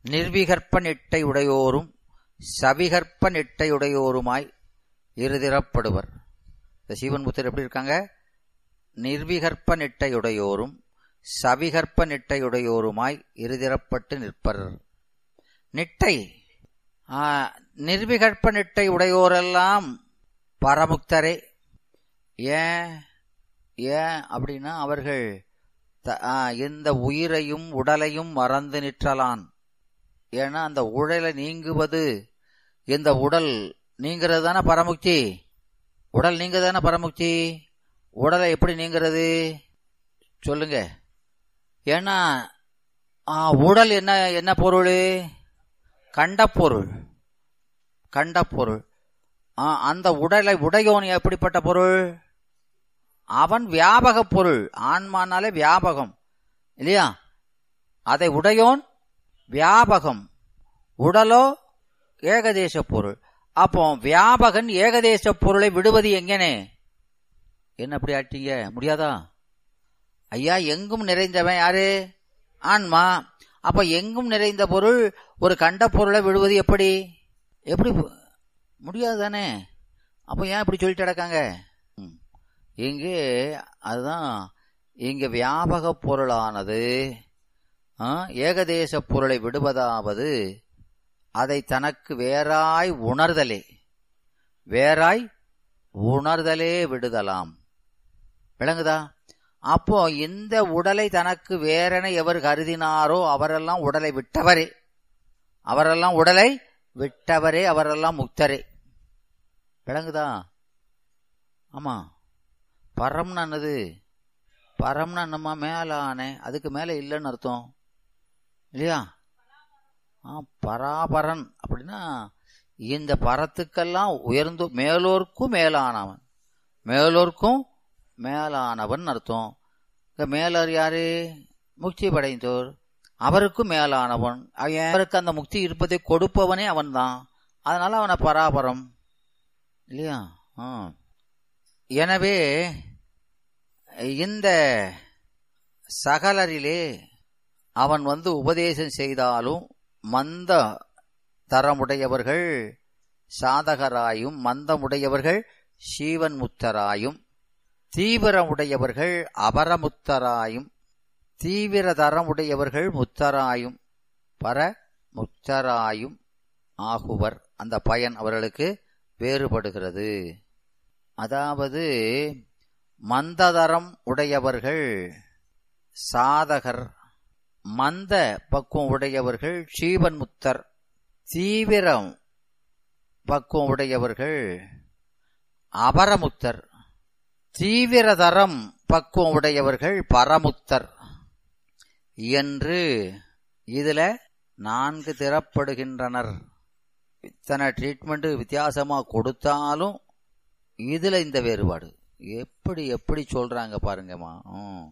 நிர்விகற்ப நெட்டை உடையோரும் சவிகற்ப நெட்டை உடையோருமாய் இருதிறப்படுவர் இந்த சீவன் புத்தர் எப்படி இருக்காங்க நிர்விகற்ப நெட்டை உடையோரும் சவிகற்ப நெட்டை உடையோருமாய் இருதிறப்பட்டு நிற்பர் நெட்டை ஆ, நிர்விகற்ப நெட்டை உடையோரெல்லாம் பரமுக்தரே ஏன் ஏன் அப்படின்னா அவர்கள் த- ஆ, இந்த உயிரையும் உடலையும் மறந்து நிற்றலான் ஏன்னா அந்த உடலை நீங்குவது இந்த உடல் நீங்கிறது தானே பரமுக்தி உடல் நீங்க தானே பரமுக்தி உடலை எப்படி நீங்கிறது சொல்லுங்க ஏன்னா ஆ, உடல் என்ன என்ன பொருள் கண்ட பொருள் கண்ட பொருள் ஆ, அந்த உடலை உடையோன் எப்படிப்பட்ட பொருள் அவன் வியாபக பொருள் ஆன்மானாலே வியாபகம் இல்லையா அதை உடையோன் வியாபகம் உடலோ ஏகதேச பொருள் அப்போ வியாபகன் ஏகதேச பொருளை விடுவது எங்கனே என்ன அப்படி ஆட்டீங்க முடியாதா ஐயா எங்கும் நிறைந்தவன் யாரு ஆன்மா அப்ப எங்கும் நிறைந்த பொருள் ஒரு கண்ட பொருளை விடுவது எப்படி எப்படி பு- முடியாது தானே அப்ப ஏன் இப்படி சொல்லிட்டு கிடக்காங்க ம். இங்கே அதுதான் இங்க வியாபக பொருளானது ஆ, ஏகதேச பொருளை விடுவதாவது அதை தனக்கு வேறாய் உணர்தலே வேறாய் உணர்தலே விடுதலாம் விளங்குதா அப்போ இந்த உடலை தனக்கு வேறென எவர் கருதினாரோ அவரெல்லாம் உடலை விட்டவரே அவரெல்லாம் உடலை விட்டவரே அவரெல்லாம் முக்தரே விளங்குதா ஆமா பரம்னு என்னது பரம்னு என்னமா மேல ஆனே அதுக்கு மேல இல்லைன்னு அர்த்தம் இல்லையா ஆ பராபரன் அப்படின்னா இந்த பரத்துக்கெல்லாம் உயர்ந்து மேலோர்க்கும் மேலானவன் மேலோர்க்கும் மேலானவன் அர்த்தம் இங்க மேலர் யாரு முக்தி படைந்தோர் அவருக்கும் மேலானவன் அவன் அவருக்கு அந்த முக்தி இருப்பதை கொடுப்பவனே அவன்தான் அதனால அவனை பராபரம் இல்லையா ஆ. எனவே இந்த சகலரிலே அவன் வந்து உபதேசம் செய்தாலும் மந்த தரமுடையவர்கள் சாதகராயும் மந்தமுடையவர்கள் சீவன் முத்தராயும் தீவிரமுடையவர்கள் அபரமுத்தராயும் தீவிர தரமுடையவர்கள் முத்தராயும் பர முத்தராயும் ஆகுவர் அந்த பயன் அவர்களுக்கு வேறுபடுகிறது அதாவது மந்ததரம் உடையவர்கள் சாதகர் மந்த பக்குவம் உடையவர்கள் சீவன் முத்தர் தீவிரம் பக்குவம் உடையவர்கள் அபரமுத்தர் தீவிரதரம் பக்குவம் உடையவர்கள் பரமுத்தர் என்று இதுல நான்கு திறப்படுகின்றனர் இத்தனை ட்ரீட்மெண்ட் வித்தியாசமா கொடுத்தாலும் இதுல இந்த வேறுபாடு எப்படி எப்படி சொல்றாங்க பாருங்கம்மா ம்.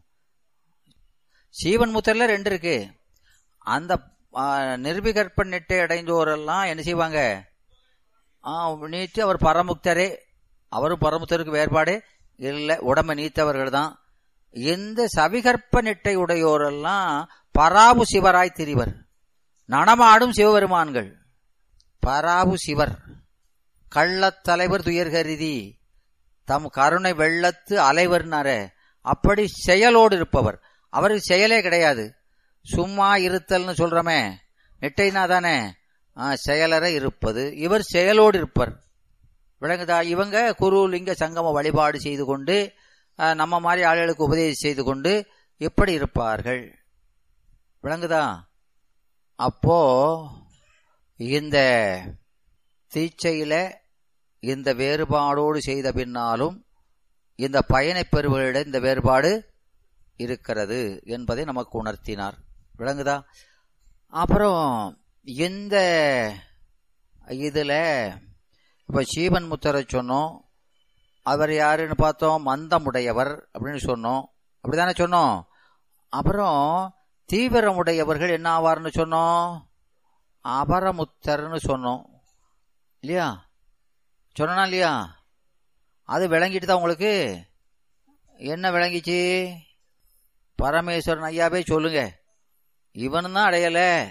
சீவன் முத்தர்ல ரெண்டு இருக்கு அந்த ஆ, நிர்விகற்ப நெட்டை அடைந்தோரெல்லாம் என்ன செய்வாங்க ஆ, நீத்து அவர் பரமுக்தரே அவரும் பரமுக்தருக்கு வேறுபாடு இல்லை உடம்பை நீத்தவர்கள் தான் இந்த சவிகற்ப நெட்டை உடையோரெல்லாம் பராபு சிவராய் திரிவர் நடமாடும் சிவபெருமான்கள் பராபு சிவர் கள்ளத் தலைவர் துயர்கருதி தம் கருணை வெள்ளத்து அலைவர்னாரே அப்படி செயலோடு இருப்பவர் அவருக்கு செயலே கிடையாது சும்மா இருத்தல்னு சொல்றமே நெட்டைனா தானே ஆ, செயலற இருப்பது இவர் செயலோடு இருப்பர் விளங்குதா இவங்க குரு லிங்க சங்கம வழிபாடு செய்து கொண்டு ஆ, நம்ம மாதிரி ஆளுகளுக்கு உபதேசம் செய்து கொண்டு எப்படி இருப்பார்கள் விளங்குதா அப்போ இந்த தீச்சையில இந்த வேறுபாடோடு செய்த பின்னாலும் இந்த பயனை பெறுவர்களிடம் இந்த வேறுபாடு இருக்கிறது என்பதை நமக்கு உணர்த்தினார் விளங்குதா அப்புறம் இந்த இதுல இப்ப சீவன் முத்தரை சொன்னோம் அவர் யாருன்னு பார்த்தோம் மந்தமுடையவர் அப்படின்னு சொன்னோம் அப்படிதானே சொன்னோம் அப்புறம் தீவிரமுடையவர்கள் என்ன ஆவார்னு சொன்னோம் அபரமுத்தர்னு சொன்னோம் இல்லையா சொன்னா இல்லையா அது விளங்கிட்டு தான் உங்களுக்கு என்ன விளங்கிச்சு பரமேஸ்வரன் ஐயாவே சொல்லுங்க இவன் தான் அடையல